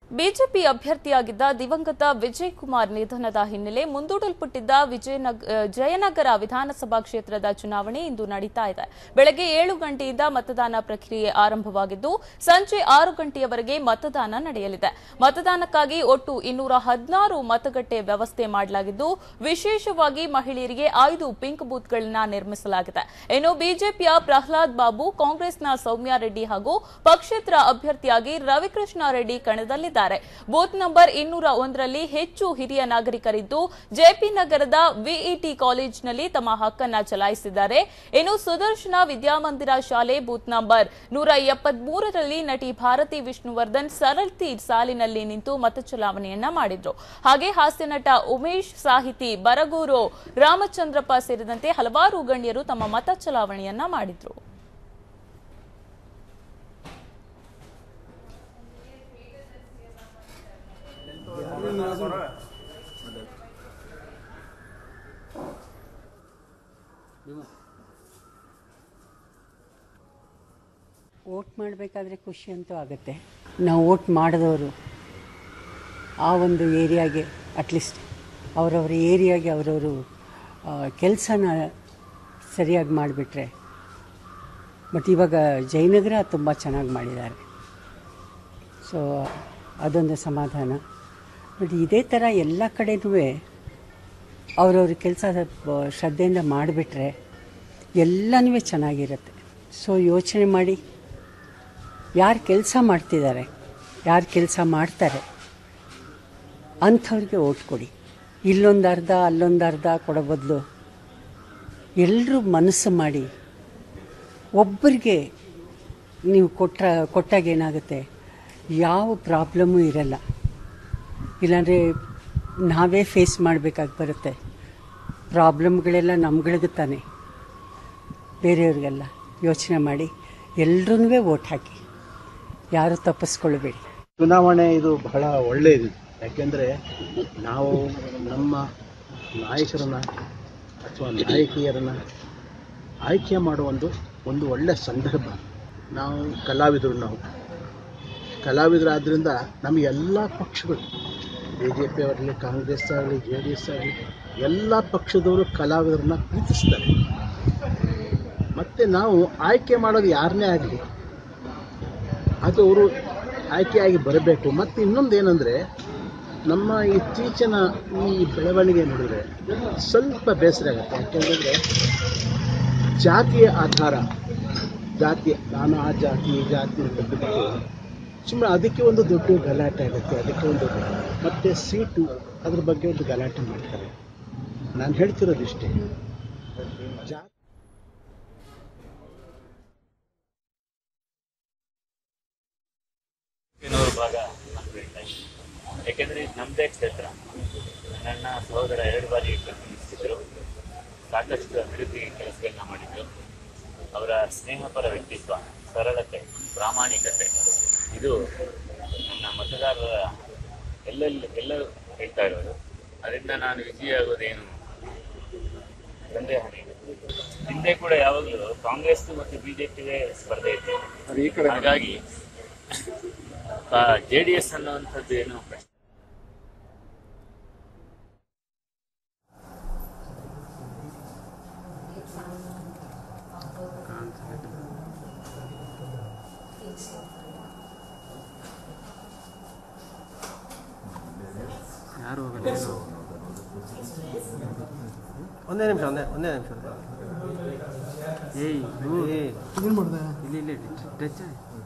BJP ಅಭ್ಯರ್ಥಿಯಾಗಿದ್ದ ದಿವಂಗತ ವಿಜಯ್ ಕುಮಾರ್ ನಿಧನದ ಹಿನ್ನೆಲೆ ಮುಂದೂಡಲ್ಪಟ್ಟಿದ್ದ ವಿಜಯನಗ ಅ, ಜಯನಗರ ವಿಧಾನಸಭಾ ಕ್ಷೇತ್ರದ ಚುನಾವಣೆ ಇಂದು ನಡೀತಾ ಇದೆ ಬೆಳಗ್ಗೆ ಏಳು ಗಂಟೆಯಿಂದ ಮತದಾನ ಪ್ರಕ್ರಿಯೆ ಆರಂಭವಾಗಿದ್ದು ಸಂಜೆ ಆರು ಗಂಟೆಯವರೆಗೆ ಮತದಾನ ನಡೆಯಲಿದೆ ಮತದಾನಕ್ಕಾಗಿ ಒಟ್ಟು ಇನ್ನೂರ ಹದಿನಾರು ಮತಗಟ್ಟೆ ವ್ಯವಸ್ಥೆ ಮಾಡಲಾಗಿದ್ದು ವಿಶೇಷವಾಗಿ ಮಹಿಳೆಯರಿಗೆ ಐದು ಪಿಂಕ್ ಬೂತ್ಗಳನ್ನು ನಿರ್ಮಿಸಲಾಗಿದೆ ಇನ್ನು ಬಿಜೆಪಿಯ ಪ್ರಹ್ಲಾದ್ ಬಾಬು ಕಾಂಗ್ರೆಸ್ನ ಸೌಮ್ಯ ರೆಡ್ಡಿ ಹಾಗೂ ಪಕ್ಷೇತರ ಅಭ್ಯರ್ಥಿಯಾಗಿ ರವಿಕೃಷ್ಣ ರೆಡ್ಡಿ ಕಣದಲ್ಲಿದ್ದಾರೆ ಬೂತ್ ನಂಬರ್ ಇನ್ನೂರ ಒಂದರಲ್ಲಿ ಹೆಚ್ಚು ಹಿರಿಯ ನಾಗರಿಕರಿದ್ದು ಜೆಪಿ ನಗರದ ವಿಇಟಿ ಕಾಲೇಜಿನಲ್ಲಿ ತಮ್ಮ ಹಕ್ಕನ್ನ ಚಲಾಯಿಸಿದ್ದಾರೆ ಇನ್ನು ಸುದರ್ಶನ ವಿದ್ಯಾಮಂದಿರ ಶಾಲೆ ಬೂತ್ ನಂಬರ್ ನೂರ ಎಪ್ಪತ್ಮೂರರಲ್ಲಿ ನಟಿ ಭಾರತಿ ವಿಷ್ಣುವರ್ಧನ್ ಸರತಿ ಸಾಲಿನಲ್ಲಿ ನಿಂತು ಮತ ಚಲಾವಣೆಯನ್ನ ಮಾಡಿದ್ರು ಹಾಗೆ ಹಾಸ್ಯ ನಟ ಉಮೇಶ್ ಸಾಹಿತಿ ಬರಗೂರು ರಾಮಚಂದ್ರಪ್ಪ ಸೇರಿದಂತೆ ಹಲವಾರು ಗಣ್ಯರು ತಮ್ಮ ಮತ ಚಲಾವಣೆಯನ್ನ ಮಾಡಿದ್ರು ವೋಟ್ ಮಾಡಬೇಕಾದ್ರೆ ಖುಷಿ ಅಂತೂ ಆಗುತ್ತೆ ನಾವು ವೋಟ್ ಮಾಡಿದವರು ಆ ಒಂದು ಏರಿಯಾಗೆ ಅಟ್ಲೀಸ್ಟ್ ಅವರವರ ಏರಿಯಾಗೆ ಅವರವರು ಕೆಲಸನ ಸರಿಯಾಗಿ ಮಾಡಿಬಿಟ್ರೆ ಬಟ್ ಇವಾಗ ಜಯನಗರ ತುಂಬ ಚೆನ್ನಾಗಿ ಮಾಡಿದ್ದಾರೆ ಸೊ ಅದೊಂದು ಸಮಾಧಾನ ಬಟ್ ಇದೇ ಥರ ಎಲ್ಲ ಕಡೆನೂ ಅವ್ರವ್ರ ಕೆಲಸ ಶ್ರದ್ಧೆಯಿಂದ ಮಾಡಿಬಿಟ್ರೆ ಎಲ್ಲನೂ ಚೆನ್ನಾಗಿರುತ್ತೆ ಸೊ ಯೋಚನೆ ಮಾಡಿ ಯಾರು ಕೆಲಸ ಮಾಡ್ತಿದ್ದಾರೆ ಯಾರು ಕೆಲಸ ಮಾಡ್ತಾರೆ ಅಂಥವ್ರಿಗೆ ಓಟ್ ಕೊಡಿ ಇಲ್ಲೊಂದು ಅರ್ಧ ಅಲ್ಲೊಂದು ಅರ್ಧ ಕೊಡೋ ಬದಲು ಎಲ್ಲರೂ ಮನಸ್ಸು ಮಾಡಿ ಒಬ್ಬರಿಗೆ ನೀವು ಕೊಟ್ಟ ಕೊಟ್ಟಾಗ ಏನಾಗುತ್ತೆ ಯಾವ ಪ್ರಾಬ್ಲಮ್ಮು ಇರಲ್ಲ ಇಲ್ಲಾಂದರೆ ನಾವೇ ಫೇಸ್ ಮಾಡಬೇಕಾಗಿ ಬರುತ್ತೆ ಪ್ರಾಬ್ಲಮ್ಗಳೆಲ್ಲ ನಮ್ಗಳಿಗೆ ತಾನೆ ಬೇರೆಯವ್ರಿಗೆಲ್ಲ ಯೋಚನೆ ಮಾಡಿ ಎಲ್ಲರೂ ಓಟ್ ಹಾಕಿ ಯಾರು ತಪ್ಪಿಸ್ಕೊಳ್ಬೇಡಿ ಚುನಾವಣೆ ಇದು ಬಹಳ ಒಳ್ಳೆಯದು ಯಾಕೆಂದರೆ ನಾವು ನಮ್ಮ ನಾಯಕರನ್ನ ಅಥವಾ ನಾಯಕಿಯರನ್ನು ಆಯ್ಕೆ ಮಾಡುವ ಒಂದು ಒಂದು ಒಳ್ಳೆಯ ಸಂದರ್ಭ ನಾವು ಕಲಾವಿದರು ನಾವು ಕಲಾವಿದರಾದ್ದರಿಂದ ನಮಗೆ ಎಲ್ಲ ಪಕ್ಷಗಳು ಬಿ ಜೆ ಪಿ ಅವರಲ್ಲಿ ಕಾಂಗ್ರೆಸ್ ಆಗಲಿ ಜೆ ಡಿ ಎಸ್ ಆಗಲಿ ಎಲ್ಲ ಪಕ್ಷದವರು ಕಲಾವಿದರನ್ನ ಪ್ರೀತಿಸ್ತಾರೆ ಮತ್ತು ನಾವು ಆಯ್ಕೆ ಮಾಡೋದು ಯಾರನ್ನೇ ಆಗಲಿ ಅದು ಅವರು ಆಯ್ಕೆಯಾಗಿ ಬರಬೇಕು ಮತ್ತು ಇನ್ನೊಂದು ಏನಂದರೆ ನಮ್ಮ ಇತ್ತೀಚಿನ ಈ ಬೆಳವಣಿಗೆ ನೋಡಿದರೆ ಸ್ವಲ್ಪ ಬೇಸರ ಆಗುತ್ತೆ ಯಾಕೆಂದರೆ ಜಾತಿಯ ಆಧಾರ ಜಾತಿ ನಾನು ಆ ಜಾತಿ ಈ ಜಾತಿ ಅಂತ ಬಿಟ್ಟು ಸುಮ್ಮನೆ ಅದಕ್ಕೆ ಒಂದು ದೊಡ್ಡ ಗಲಾಟೆ ಆಗುತ್ತೆ ಅದಕ್ಕೆ ಒಂದು ಮತ್ತು ಸೀಟು ಅದ್ರ ಬಗ್ಗೆ ಒಂದು ಗಲಾಟೆ ಮಾಡ್ತಾರೆ ನಾನು ಹೇಳ್ತಿರೋದಿಷ್ಟೇ ಜಾ ನೂರು ಭಾಗ ನಮ್ದು ಹೇಳ್ತಾ ಇದ್ದೀನಿ. ಯಾಕೆಂದ್ರೆ ಇದು ನಮ್ಮದೇ ಕ್ಷೇತ್ರ ನನ್ನ ಸಹೋದರ ಎರಡು ಬಾರಿ ಪ್ರತಿನಿಧಿಸಿದ್ರು ಸಾಕಷ್ಟು ಅಭಿವೃದ್ಧಿ ಕೆಲಸಗಳನ್ನ ಮಾಡಿದ್ರು ಅವರ ಸ್ನೇಹಪರ ವ್ಯಕ್ತಿತ್ವ ಸರಳತೆ ಪ್ರಾಮಾಣಿಕತೆ ಇದು ನನ್ನ ಮತದಾರರ ಎಲ್ಲೆಲ್ಲಿ ಎಲ್ಲರೂ ಹೇಳ್ತಾ ಇರೋದು ಅದರಿಂದ ನಾನು ವಿಜಯ ಆಗೋದೇನು ಸಂದೇಹನೇ ಇಲ್ಲ. ಹಿಂದೆ ಕೂಡ ಯಾವಾಗಲೂ ಕಾಂಗ್ರೆಸ್ ಮತ್ತು ಬಿಜೆಪಿಗೆ ಸ್ಪರ್ಧೆ ಇತ್ತು ಹಾಗಾಗಿ ಜೆ ಡಿ ಎಸ್ ಅನ್ನುವಂಥದ್ದು ಏನು ಪ್ರಶ್ನೆ ಒಂದೇ ನಿಮಿಷ ಒಂದೇ ಒಂದೇ ನಿಮಿಷ ಏಯ್ ಇಲ್ಲಿ ಇಲ್ಲಿ ಟಚ್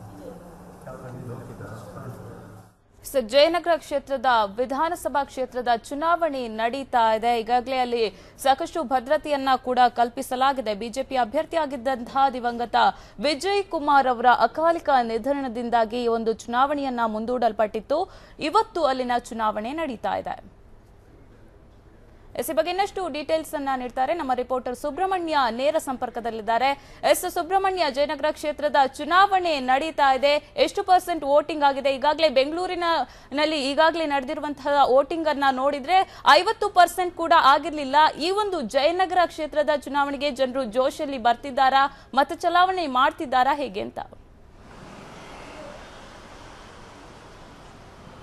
ಸ- ಜಯನಗರ ಕ್ಷೇತ್ರದ ವಿಧಾನಸಭಾ ಕ್ಷೇತ್ರದ ಚುನಾವಣೆ ನಡೀತಾ ಇದೆ ಈಗಾಗಲೇ ಅಲ್ಲಿ ಸಾಕಷ್ಟು ಭದ್ರತೆಯನ್ನ ಕೂಡ ಕಲ್ಪಿಸಲಾಗಿದೆ ಬಿಜೆಪಿ ಅಭ್ಯರ್ಥಿಯಾಗಿದ್ದಂತಹ ದಿವಂಗತ ವಿಜಯ್ ಕುಮಾರ್ ಅವರ ಅಕಾಲಿಕ ನಿಧನದಿಂದಾಗಿ ಈ ಒಂದು ಚುನಾವಣೆಯನ್ನ ಮುಂದೂಡಲ್ಪಟ್ಟಿತ್ತು ಇವತ್ತು ಅಲ್ಲಿನ ಚುನಾವಣೆ ನಡೀತಾ ಇದೆ ಎಸ್ ಈ ಬಗ್ಗೆ ಇನ್ನಷ್ಟು ಡೀಟೇಲ್ಸ್ ಅನ್ನ ನೀಡ್ತಾರೆ ನಮ್ಮ ರಿಪೋರ್ಟರ್ ಸುಬ್ರಹ್ಮಣ್ಯ ನೇರ ಸಂಪರ್ಕದಲ್ಲಿದ್ದಾರೆ ಎಸ್ ಸುಬ್ರಹ್ಮಣ್ಯ ಜಯನಗರ ಕ್ಷೇತ್ರದ ಚುನಾವಣೆ ನಡೀತಾ ಇದೆ ಎಷ್ಟು ಪರ್ಸೆಂಟ್ ವೋಟಿಂಗ್ ಆಗಿದೆ ಈಗಾಗಲೇ ಬೆಂಗಳೂರಿನ ನಲ್ಲಿ ಈಗಾಗಲೇ ನಡೆದಿರುವಂತಹ ವೋಟಿಂಗ್ ಅನ್ನ ನೋಡಿದ್ರೆ ಐವತ್ತು ಪರ್ಸೆಂಟ್ ಕೂಡ ಆಗಿರ್ಲಿಲ್ಲ ಈ ಒಂದು ಜಯನಗರ ಕ್ಷೇತ್ರದ ಚುನಾವಣೆಗೆ ಜನರು ಜೋಶಲ್ಲಿ ಬರ್ತಿದ್ದಾರಾ ಮತ ಚಲಾವಣೆ ಮಾಡ್ತಿದ್ದಾರಾ ಹೇಗೆ ಅಂತ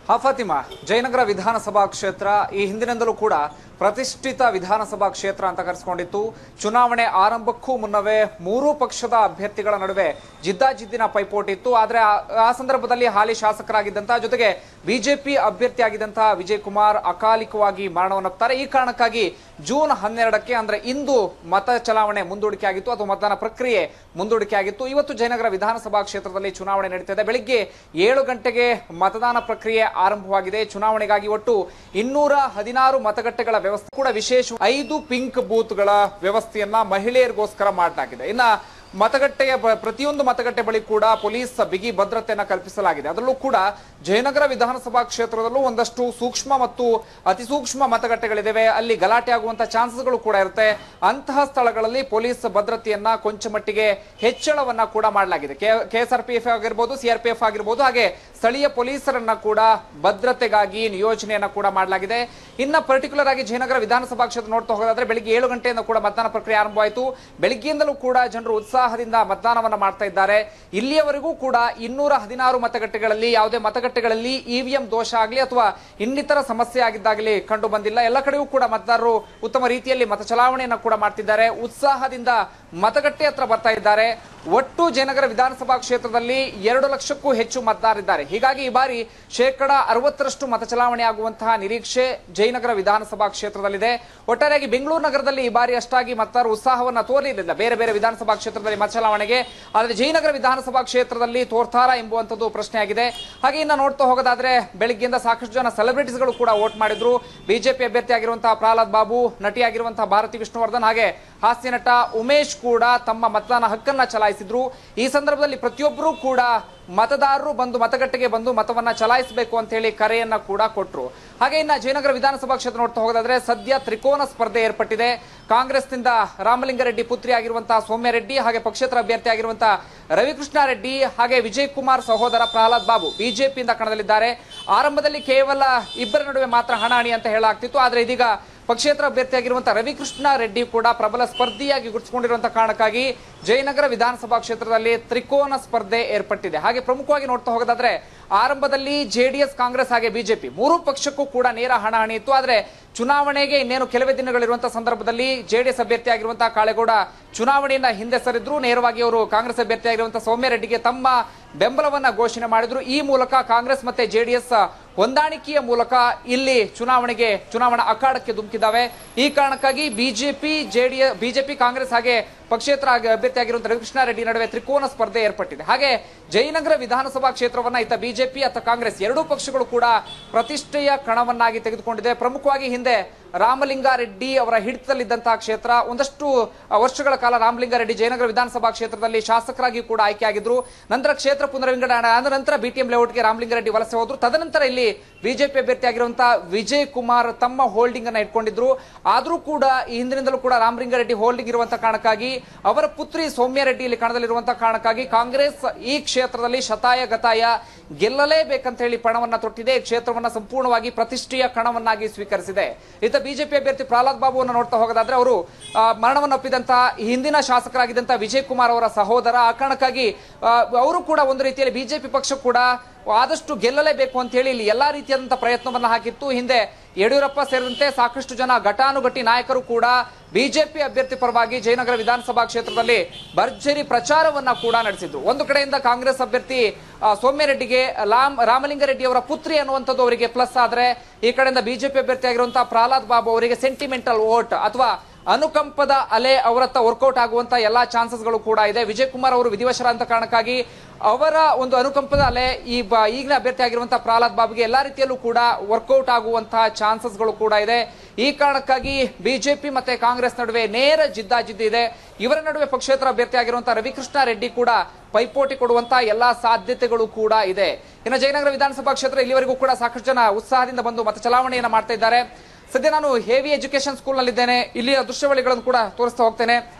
ಹಾ ಫಾತಿಮಾ ಜಯನಗರ ವಿಧಾನಸಭಾ ಕ್ಷೇತ್ರ ಈ ಹಿಂದಿನಿಂದಲೂ ಕೂಡ ಪ್ರತಿಷ್ಠಿತ ವಿಧಾನಸಭಾ ಕ್ಷೇತ್ರ ಅಂತ ಕರೆಸಿಕೊಂಡಿತ್ತು ಚುನಾವಣೆ ಆರಂಭಕ್ಕೂ ಮುನ್ನವೇ ಮೂರೂ ಪಕ್ಷದ ಅಭ್ಯರ್ಥಿಗಳ ನಡುವೆ ಜಿದ್ದಾಜಿದ್ದಿನ ಪೈಪೋಟಿ ಇತ್ತು ಆದ್ರೆ ಆ- ಆ ಸಂದರ್ಭದಲ್ಲಿ ಹಾಲಿ ಶಾಸಕರಾಗಿದ್ದಂತಹ ಜೊತೆಗೆ ಬಿಜೆಪಿ ಅಭ್ಯರ್ಥಿಯಾಗಿದ್ದಂತಹ ವಿಜಯ್ ಕುಮಾರ್ ಅಕಾಲಿಕವಾಗಿ ಮರಣವನ್ನಪ್ತಾರೆ ಈ ಕಾರಣಕ್ಕಾಗಿ ಜೂನ್ ಹನ್ನೆರಡಕ್ಕೆ ಅಂದ್ರೆ ಇಂದು ಮತ ಚಲಾವಣೆ ಮುಂದೂಡಿಕೆ ಆಗಿತ್ತು ಅಥವಾ ಮತದಾನ ಪ್ರಕ್ರಿಯೆ ಮುಂದೂಡಿಕೆ ಆಗಿತ್ತು ಇವತ್ತು ಜಯನಗರ ವಿಧಾನಸಭಾ ಕ್ಷೇತ್ರದಲ್ಲಿ ಚುನಾವಣೆ ನಡೀತಿದೆ ಬೆಳಿಗ್ಗೆ ಏಳು ಗಂಟೆಗೆ ಮತದಾನ ಪ್ರಕ್ರಿಯೆ ಆರಂಭವಾಗಿದೆ ಚುನಾವಣೆಗಾಗಿ ಒಟ್ಟು ಇನ್ನೂರ ಹದಿನಾರು ಮತಗಟ್ಟೆಗಳ ವ್ಯವಸ್ಥೆ ಕೂಡ ವಿಶೇಷ ಐದು ಪಿಂಕ್ ಬೂತ್ಗಳ ವ್ಯವಸ್ಥೆಯನ್ನ ಮಹಿಳೆಯರಿಗೋಸ್ಕರ ಮಾಡಲಾಗಿದೆ ಇನ್ನ ಮತಗಟ್ಟೆಯ ಬ- ಪ್ರತಿಯೊಂದು ಮತಗಟ್ಟೆ ಬಳಿ ಕೂಡ ಪೊಲೀಸ್ ಬಿಗಿ ಭದ್ರತೆಯನ್ನ ಕಲ್ಪಿಸಲಾಗಿದೆ ಅದರಲ್ಲೂ ಕೂಡ ಜಯನಗರ ವಿಧಾನಸಭಾ ಕ್ಷೇತ್ರದಲ್ಲೂ ಒಂದಷ್ಟು ಸೂಕ್ಷ್ಮ ಮತ್ತು ಅತಿ ಸೂಕ್ಷ್ಮ ಮತಗಟ್ಟೆಗಳಿದ್ದಾವೆ ಅಲ್ಲಿ ಗಲಾಟೆ ಆಗುವಂತ ಚಾನ್ಸಸ್ಗಳು ಕೂಡ ಇರುತ್ತೆ ಅಂತಹ ಸ್ಥಳಗಳಲ್ಲಿ ಪೊಲೀಸ್ ಭದ್ರತೆಯನ್ನ ಕೊಂಚ ಮಟ್ಟಿಗೆ ಹೆಚ್ಚಳವನ್ನ ಕೂಡ ಮಾಡಲಾಗಿದೆ ಕೆಎಸ್ಆರ್ಪಿಎಫ್ ಆಗಿರ್ಬೋದು ಸಿಆರ್ಪಿಎಫ್ ಆಗಿರ್ಬೋದು ಹಾಗೆ ಸ್ಥಳೀಯ ಪೊಲೀಸರನ್ನ ಕೂಡ ಭದ್ರತೆಗಾಗಿ ನಿಯೋಜನೆಯನ್ನ ಕೂಡ ಮಾಡಲಾಗಿದೆ ಇನ್ನ ಪರ್ಟಿಕ್ಯುಲರ್ ಆಗಿ ಜಯನಗರ ವಿಧಾನಸಭಾ ಕ್ಷೇತ್ರ ನೋಡ್ತಾ ಹೋಗೋದಾದ್ರೆ ಬೆಳಿಗ್ಗೆ ಏಳು ಗಂಟೆಯಿಂದ ಕೂಡ ಮತದಾನ ಪ್ರಕ್ರಿಯೆ ಆರಂಭವಾಯಿತು ಬೆಳಿಗ್ಗೆಯಿಂದಲೂ ಕೂಡ ಜನರು ಉತ್ಸಾಹದಿಂದ ಮತದಾನವನ್ನ ಮಾಡ್ತಾ ಇದ್ದಾರೆ ಇಲ್ಲಿಯವರೆಗೂ ಕೂಡ ಇನ್ನೂರ ಹದಿನಾರು ಮತಗಟ್ಟೆಗಳಲ್ಲಿ ಯಾವುದೇ ಮತಗಟ್ಟೆಗಳಲ್ಲಿ ಇವಿಎಂ ದೋಷ ಆಗಲಿ ಅಥವಾ ಇನ್ನಿತರ ಸಮಸ್ಯೆ ಆಗಿದ್ದಾಗಲಿ ಕಂಡು ಬಂದಿಲ್ಲ ಎಲ್ಲ ಕಡೆಯೂ ಕೂಡ ಮತದಾರರು ಉತ್ತಮ ರೀತಿಯಲ್ಲಿ ಮತ ಚಲಾವಣೆಯನ್ನ ಕೂಡ ಮಾಡ್ತಿದ್ದಾರೆ ಉತ್ಸಾಹದಿಂದ ಮತಗಟ್ಟೆ ಹತ್ರ ಬರ್ತಾ ಇದ್ದಾರೆ ಒಟ್ಟು ಜಯನಗರ ವಿಧಾನಸಭಾ ಕ್ಷೇತ್ರದಲ್ಲಿ ಎರಡು ಲಕ್ಷಕ್ಕೂ ಹೆಚ್ಚು ಮತದಾರರಿದ್ದಾರೆ ಹೀಗಾಗಿ ಈ ಬಾರಿ ಶೇಕಡ ಅರವತ್ತರಷ್ಟು ಮತ ಚಲಾವಣೆ ಆಗುವಂತಹ ನಿರೀಕ್ಷೆ ಜಯನಗರ ವಿಧಾನಸಭಾ ಕ್ಷೇತ್ರದಲ್ಲಿದೆ ಒಟ್ಟಾರೆಯಾಗಿ ಬೆಂಗಳೂರು ನಗರದಲ್ಲಿ ಈ ಬಾರಿ ಅಷ್ಟಾಗಿ ಮತದಾರರು ಉತ್ಸಾಹವನ್ನ ತೋರಲಿಲ್ಲ ಬೇರೆ ಬೇರೆ ವಿಧಾನಸಭಾ ಕ್ಷೇತ್ರದಲ್ಲಿ ಮತ ಚಲಾವಣೆಗೆ ಆದರೆ ಜಯನಗರ ವಿಧಾನಸಭಾ ಕ್ಷೇತ್ರದಲ್ಲಿ ತೋರ್ತಾರ ಎಂಬುವಂಥದ್ದು ಪ್ರಶ್ನೆಯಾಗಿದೆ ಹಾಗೆ ಇನ್ನ ನೋಡ್ತಾ ಹೋಗೋದಾದ್ರೆ ಬೆಳಿಗ್ಗೆಯಿಂದ ಸಾಕಷ್ಟು ಜನ ಸೆಲೆಬ್ರಿಟೀಸ್ಗಳು ಕೂಡ ವೋಟ್ ಮಾಡಿದ್ರು ಬಿಜೆಪಿ ಅಭ್ಯರ್ಥಿ ಆಗಿರುವಂತಹ ಪ್ರಹ್ಲಾದ್ ಬಾಬು ನಟಿಯಾಗಿರುವಂತಹ ಭಾರತಿ ವಿಷ್ಣುವರ್ಧನ್ ಹಾಗೆ ಹಾಸ್ಯ ನಟ ಉಮೇಶ್ ಕೂಡ ತಮ್ಮ ಮತದಾನ ಹಕ್ಕನ್ನ ಚಲಾಯಿಸಿದ್ರು ಈ ಸಂದರ್ಭದಲ್ಲಿ ಪ್ರತಿಯೊಬ್ಬರೂ ಕೂಡ ಮತದಾರರು ಬಂದು ಮತಗಟ್ಟೆಗೆ ಬಂದು ಮತವನ್ನ ಚಲಾಯಿಸಬೇಕು ಅಂತ ಹೇಳಿ ಕರೆಯನ್ನ ಕೂಡ ಕೊಟ್ರು ಹಾಗೆ ಇನ್ನ ಜಯನಗರ ವಿಧಾನಸಭಾ ಕ್ಷೇತ್ರ ನೋಡ್ತಾ ಹೋಗೋದಾದ್ರೆ ಸದ್ಯ ತ್ರಿಕೋನ ಸ್ಪರ್ಧೆ ಏರ್ಪಟ್ಟಿದೆ ಕಾಂಗ್ರೆಸ್ನಿಂದ ರಾಮಲಿಂಗಾರೆಡ್ಡಿ ಪುತ್ರಿ ಆಗಿರುವಂತಹ ಸೌಮ್ಯ ರೆಡ್ಡಿ ಹಾಗೆ ಪಕ್ಷೇತರ ಅಭ್ಯರ್ಥಿ ಆಗಿರುವಂತಹ ರವಿಕೃಷ್ಣ ರೆಡ್ಡಿ ಹಾಗೆ ವಿಜಯ್ ಕುಮಾರ್ ಸಹೋದರ ಪ್ರಹ್ಲಾದ್ ಬಾಬು ಬಿಜೆಪಿಯಿಂದ ಕಣದಲ್ಲಿದ್ದಾರೆ ಆರಂಭದಲ್ಲಿ ಕೇವಲ ಇಬ್ಬರ ನಡುವೆ ಮಾತ್ರ ಹಣಾಹಣಿ ಅಂತ ಹೇಳಲಾಗ್ತಿತ್ತು ಆದ್ರೆ ಇದೀಗ ಪಕ್ಷೇತರ ಅಭ್ಯರ್ಥಿಯಾಗಿರುವಂತಹ ರವಿಕೃಷ್ಣ ರೆಡ್ಡಿ ಕೂಡ ಪ್ರಬಲ ಸ್ಪರ್ಧಿಯಾಗಿ ಗುರುತಿಸಿಕೊಂಡಿರುವಂತಹ ಕಾರಣಕ್ಕಾಗಿ ಜಯನಗರ ವಿಧಾನಸಭಾ ಕ್ಷೇತ್ರದಲ್ಲಿ ತ್ರಿಕೋನ ಸ್ಪರ್ಧೆ ಏರ್ಪಟ್ಟಿದೆ ಹಾಗೆ ಪ್ರಮುಖವಾಗಿ ನೋಡ್ತಾ ಹೋಗೋದಾದ್ರೆ ಆರಂಭದಲ್ಲಿ ಜೆಡಿಎಸ್ ಕಾಂಗ್ರೆಸ್ ಹಾಗೆ ಬಿಜೆಪಿ ಮೂರು ಪಕ್ಷಕ್ಕೂ ಕೂಡ ನೇರ ಹಣಾಹಣಿ ಇತ್ತು ಆದ್ರೆ ಚುನಾವಣೆಗೆ ಇನ್ನೇನು ಕೆಲವೇ ದಿನಗಳಿರುವಂತಹ ಸಂದರ್ಭದಲ್ಲಿ ಜೆಡಿಎಸ್ ಅಭ್ಯರ್ಥಿ ಆಗಿರುವಂತಹ ಕಾಳೆಗೌಡ ಚುನಾವಣೆಯಿಂದ ಹಿಂದೆ ಸರಿದ್ರು ನೇರವಾಗಿ ಅವರು ಕಾಂಗ್ರೆಸ್ ಅಭ್ಯರ್ಥಿ ಆಗಿರುವಂತಹ ಸೌಮ್ಯ ರೆಡ್ಡಿಗೆ ತಮ್ಮ ಬೆಂಬಲವನ್ನ ಘೋಷಣೆ ಮಾಡಿದ್ರು ಈ ಮೂಲಕ ಕಾಂಗ್ರೆಸ್ ಮತ್ತೆ ಜೆಡಿಎಸ್ ಹೊಂದಾಣಿಕೆಯ ಮೂಲಕ ಇಲ್ಲಿ ಚುನಾವಣೆಗೆ ಚುನಾವಣಾ ಅಖಾಡಕ್ಕೆ ಧುಮುಕಿದ್ದಾವೆ ಈ ಕಾರಣಕ್ಕಾಗಿ ಬಿಜೆಪಿ ಜೆಡಿಎಸ್ ಬಿಜೆಪಿ ಕಾಂಗ್ರೆಸ್ ಹಾಗೆ ಪಕ್ಷೇತರ ಆಗಿ- ಅಭ್ಯರ್ಥಿ ಆಗಿರುವಂತಹ ರವಿಕೃಷ್ಣ ರೆಡ್ಡಿ ನಡುವೆ ತ್ರಿಕೋನ ಸ್ಪರ್ಧೆ ಏರ್ಪಟ್ಟಿದೆ ಹಾಗೆ ಜಯನಗರ ವಿಧಾನಸಭಾ ಕ್ಷೇತ್ರವನ್ನ ಇತ್ತ ಬಿಜೆಪಿ ಅಥವಾ ಕಾಂಗ್ರೆಸ್ ಎರಡೂ ಪಕ್ಷಗಳು ಕೂಡ ಪ್ರತಿಷ್ಠೆಯ ಕಣವನ್ನಾಗಿ ತೆಗೆದುಕೊಂಡಿದೆ ಪ್ರಮುಖವಾಗಿ ಹಿಂದೆ ರಾಮಲಿಂಗಾರೆಡ್ಡಿ ಅವರ ಹಿಡಿತದಲ್ಲಿದ್ದಂತಹ ಕ್ಷೇತ್ರ ಒಂದಷ್ಟು ಆ, ವರ್ಷಗಳ ಕಾಲ ರಾಮಲಿಂಗಾರೆಡ್ಡಿ ಜಯನಗರ ವಿಧಾನಸಭಾ ಕ್ಷೇತ್ರದಲ್ಲಿ ಶಾಸಕರಾಗಿ ಕೂಡ ಆಯ್ಕೆಯಾಗಿದ್ರು ನಂತರ ಕ್ಷೇತ್ರ ಪುನರ್ವಿಂಗಡಣೆ ಆದ ನಂತರ ಬಿಟಿಎಂ ಲೇಔಟ್ಗೆ ರಾಮಲಿಂಗಾರೆಡ್ಡಿ ವಲಸೆ ಹೋದ್ರು ತದನಂತರ ಇಲ್ಲಿ ಬಿಜೆಪಿ ಅಭ್ಯರ್ಥಿ ಆಗಿರುವಂತಹ ವಿಜಯ್ ಕುಮಾರ್ ತಮ್ಮ ಹೋಲ್ಡಿಂಗ್ ಅನ್ನ ಇಟ್ಕೊಂಡಿದ್ರು ಆದ್ರೂ ಕೂಡ ಈ ಹಿಂದಿನಿಂದಲೂ ಕೂಡ ರಾಮಲಿಂಗಾರೆಡ್ಡಿ ಹೋಲ್ಡಿಂಗ್ ಇರುವಂತಹ ಕಾರಣಕ್ಕಾಗಿ ಅವರ ಪುತ್ರಿ ಸೌಮ್ಯ ರೆಡ್ಡಿ ಇಲ್ಲಿ ಕಣದಲ್ಲಿರುವಂತಹ ಕಾರಣಕ್ಕಾಗಿ ಕಾಂಗ್ರೆಸ್ ಈ ಕ್ಷೇತ್ರದಲ್ಲಿ ಶತಾಯ ಗತಾಯ ಗೆಲ್ಲಲೇಬೇಕಂತ ಹೇಳಿ ಪಣವನ್ನ ತೊಟ್ಟಿದೆ ಈ ಕ್ಷೇತ್ರವನ್ನ ಸಂಪೂರ್ಣವಾಗಿ ಪ್ರತಿಷ್ಠೆಯ ಕಣವನ್ನಾಗಿ ಸ್ವೀಕರಿಸಿದೆ ಇತ ಬಿಜೆಪಿ ಅಭ್ಯರ್ಥಿ ಪ್ರಹ್ಲಾದ್ ಬಾಬುವನ್ನು ನೋಡ್ತಾ ಹೋಗೋದಾದ್ರೆ ಅವರು ಆ, ಮರಣವನ್ನು ಒಪ್ಪಿದಂತಹ ಹಿಂದಿನ ಶಾಸಕರಾಗಿದ್ದಂತಹ ವಿಜಯ್ ಕುಮಾರ್ ಅವರ ಸಹೋದರ ಆ ಕಾರಣಕ್ಕಾಗಿ ಆ, ಅವರು ಕೂಡ ಒಂದು ರೀತಿಯಲ್ಲಿ ಬಿಜೆಪಿ ಪಕ್ಷ ಕೂಡ ಆದಷ್ಟು ಗೆಲ್ಲಲೇಬೇಕು ಅಂತ ಹೇಳಿ ಇಲ್ಲಿ ಎಲ್ಲಾ ರೀತಿಯಾದಂತಹ ಪ್ರಯತ್ನವನ್ನ ಹಾಕಿತ್ತು ಹಿಂದೆ ಯಡಿಯೂರಪ್ಪ ಸೇರಿದಂತೆ ಸಾಕಷ್ಟು ಜನ ಘಟಾನುಘಟಿ ನಾಯಕರು ಕೂಡ ಬಿಜೆಪಿ ಅಭ್ಯರ್ಥಿ ಪರವಾಗಿ ಜಯನಗರ ವಿಧಾನಸಭಾ ಕ್ಷೇತ್ರದಲ್ಲಿ ಭರ್ಜರಿ ಪ್ರಚಾರವನ್ನ ಕೂಡ ನಡೆಸಿದ್ರು ಒಂದು ಕಡೆಯಿಂದ ಕಾಂಗ್ರೆಸ್ ಅಭ್ಯರ್ಥಿ ಆ, ಸೌಮ್ಯ ರೆಡ್ಡಿಗೆ ರಾಮ್ ರಾಮಲಿಂಗಾರೆಡ್ಡಿ ಅವರ ಪುತ್ರಿ ಅನ್ನುವಂಥದ್ದು ಅವರಿಗೆ ಪ್ಲಸ್ ಆದ್ರೆ ಈ ಕಡೆಯಿಂದ ಬಿಜೆಪಿ ಅಭ್ಯರ್ಥಿ ಆಗಿರುವಂತಹ ಪ್ರಹ್ಲಾದ್ ಬಾಬು ಅವರಿಗೆ ಸೆಂಟಿಮೆಂಟಲ್ ವೋಟ್ ಅಥವಾ ಅನುಕಂಪದ ಅಲೆ ಅವರತ್ತ ವರ್ಕೌಟ್ ಆಗುವಂತ ಎಲ್ಲಾ ಚಾನ್ಸಸ್ಗಳು ಕೂಡ ಇದೆ ವಿಜಯ್ ಕುಮಾರ್ ಅವರು ವಿಧಿವಶರ ಅಂತ ಕಾರಣಕ್ಕಾಗಿ ಅವರ ಒಂದು ಅನುಕಂಪದ ಅಲೆ ಈ ಬ ಈಗಿನ ಅಭ್ಯರ್ಥಿ ಆಗಿರುವಂತಹ ಪ್ರಹ್ಲಾದ್ ಬಾಬುಗೆ ಎಲ್ಲಾ ರೀತಿಯಲ್ಲೂ ಕೂಡ ವರ್ಕೌಟ್ ಆಗುವಂತಹ ಚಾನ್ಸಸ್ಗಳು ಕೂಡ ಇದೆ ಈ ಕಾರಣಕ್ಕಾಗಿ ಬಿಜೆಪಿ ಮತ್ತೆ ಕಾಂಗ್ರೆಸ್ ನಡುವೆ ನೇರ ಜಿದ್ದಾಜಿದ್ದಿ ಇದೆ ಇವರ ನಡುವೆ ಪಕ್ಷೇತರ ಅಭ್ಯರ್ಥಿ ಆಗಿರುವಂತಹ ರವಿಕೃಷ್ಣ ರೆಡ್ಡಿ ಕೂಡ ಪೈಪೋಟಿ ಕೊಡುವಂತಹ ಎಲ್ಲಾ ಸಾಧ್ಯತೆಗಳು ಕೂಡ ಇದೆ ಇನ್ನು ಜಯನಗರ ವಿಧಾನಸಭಾ ಕ್ಷೇತ್ರ ಇಲ್ಲಿವರೆಗೂ ಕೂಡ ಸಾಕಷ್ಟು ಜನ ಉತ್ಸಾಹದಿಂದ ಬಂದು ಮತ ಚಲಾವಣೆಯನ್ನ ಮಾಡ್ತಾ ಇದ್ದಾರೆ ಸದ್ಯ ನಾನು ಹೇವಿ ಎಜುಕೇಶನ್ ಸ್ಕೂಲ್ ನಲ್ಲಿದ್ದೇನೆ ಇಲ್ಲಿಯ ದೃಶ್ಯಾವಳಿಗಳನ್ನು ಕೂಡ ತೋರಿಸ್ತಾ ಹೋಗ್ತೇನೆ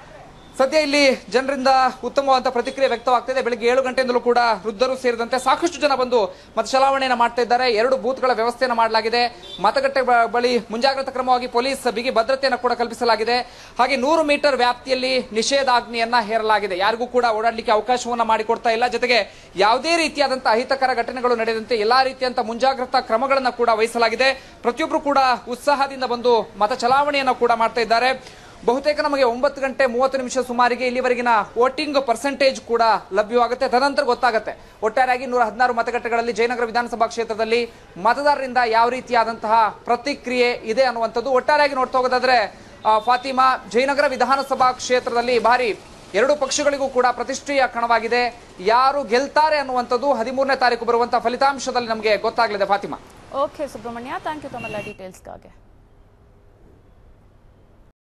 ಸದ್ಯ ಇಲ್ಲಿ ಜನರಿಂದ ಉತ್ತಮವಾದ ಪ್ರತಿಕ್ರಿಯೆ ವ್ಯಕ್ತವಾಗ್ತಿದೆ ಬೆಳಿಗ್ಗೆ ಏಳು ಗಂಟೆಯಿಂದಲೂ ಕೂಡ ವೃದ್ಧರು ಸೇರಿದಂತೆ ಸಾಕಷ್ಟು ಜನ ಬಂದು ಮತ ಚಲಾವಣೆಯನ್ನು ಮಾಡ್ತಾ ಇದ್ದಾರೆ ಎರಡು ಬೂತ್ಗಳ ವ್ಯವಸ್ಥೆಯನ್ನು ಮಾಡಲಾಗಿದೆ ಮತಗಟ್ಟೆ ಬ- ಬಳಿ ಮುಂಜಾಗ್ರತಾ ಕ್ರಮವಾಗಿ ಪೊಲೀಸ್ ಬಿಗಿ ಭದ್ರತೆಯನ್ನು ಕೂಡ ಕಲ್ಪಿಸಲಾಗಿದೆ ಹಾಗೆ ನೂರು ಮೀಟರ್ ವ್ಯಾಪ್ತಿಯಲ್ಲಿ ನಿಷೇಧಾಜ್ಞೆಯನ್ನ ಹೇರಲಾಗಿದೆ ಯಾರಿಗೂ ಕೂಡ ಓಡಾಡಲಿಕ್ಕೆ ಅವಕಾಶವನ್ನ ಮಾಡಿಕೊಡ್ತಾ ಇಲ್ಲ ಜೊತೆಗೆ ಯಾವುದೇ ರೀತಿಯಾದಂತಹ ಅಹಿತಕರ ಘಟನೆಗಳು ನಡೆದಂತೆ ಎಲ್ಲಾ ರೀತಿಯಂತ ಮುಂಜಾಗ್ರತಾ ಕ್ರಮಗಳನ್ನು ಕೂಡ ವಹಿಸಲಾಗಿದೆ ಪ್ರತಿಯೊಬ್ಬರು ಕೂಡ ಉತ್ಸಾಹದಿಂದ ಬಂದು ಮತ ಚಲಾವಣೆಯನ್ನು ಕೂಡ ಮಾಡ್ತಾ ಇದ್ದಾರೆ ಬಹುತೇಕ ನಮಗೆ ಒಂಬತ್ತು ಗಂಟೆ ಮೂವತ್ತು ನಿಮಿಷ ಸುಮಾರಿಗೆ ಇಲ್ಲಿವರೆಗಿನ ವೋಟಿಂಗ್ ಪರ್ಸೆಂಟೇಜ್ ಕೂಡ ಲಭ್ಯವಾಗುತ್ತೆ ತದನಂತರ ಗೊತ್ತಾಗುತ್ತೆ ಒಟ್ಟಾರೆಯಾಗಿ ನೂರ ಹದಿನಾರು ಮತಗಟ್ಟೆಗಳಲ್ಲಿ ಜಯನಗರ ವಿಧಾನಸಭಾ ಕ್ಷೇತ್ರದಲ್ಲಿ ಮತದಾರರಿಂದ ಯಾವ ರೀತಿಯಾದಂತಹ ಪ್ರತಿಕ್ರಿಯೆ ಇದೆ ಅನ್ನುವಂಥದ್ದು ಒಟ್ಟಾರೆಯಾಗಿ ನೋಡ್ತಾ ಹೋಗೋದಾದ್ರೆ ಆ, ಫಾತಿಮಾ ಜಯನಗರ ವಿಧಾನಸಭಾ ಕ್ಷೇತ್ರದಲ್ಲಿ ಬಾರಿ ಎರಡು ಪಕ್ಷಗಳಿಗೂ ಕೂಡ ಪ್ರತಿಷ್ಠೆಯ ಕಣವಾಗಿದೆ ಯಾರು ಗೆಲ್ತಾರೆ ಅನ್ನುವಂಥದ್ದು ಹದಿಮೂರನೇ ತಾರೀಕು ಬರುವಂತಹ ಫಲಿತಾಂಶದಲ್ಲಿ ನಮಗೆ ಗೊತ್ತಾಗಲಿದೆ Fatima okay Subrahmanya thank you ತಮ್ಮೆಲ್ಲ ಡೀಟೇಲ್ಸ್ಗಾಗಿ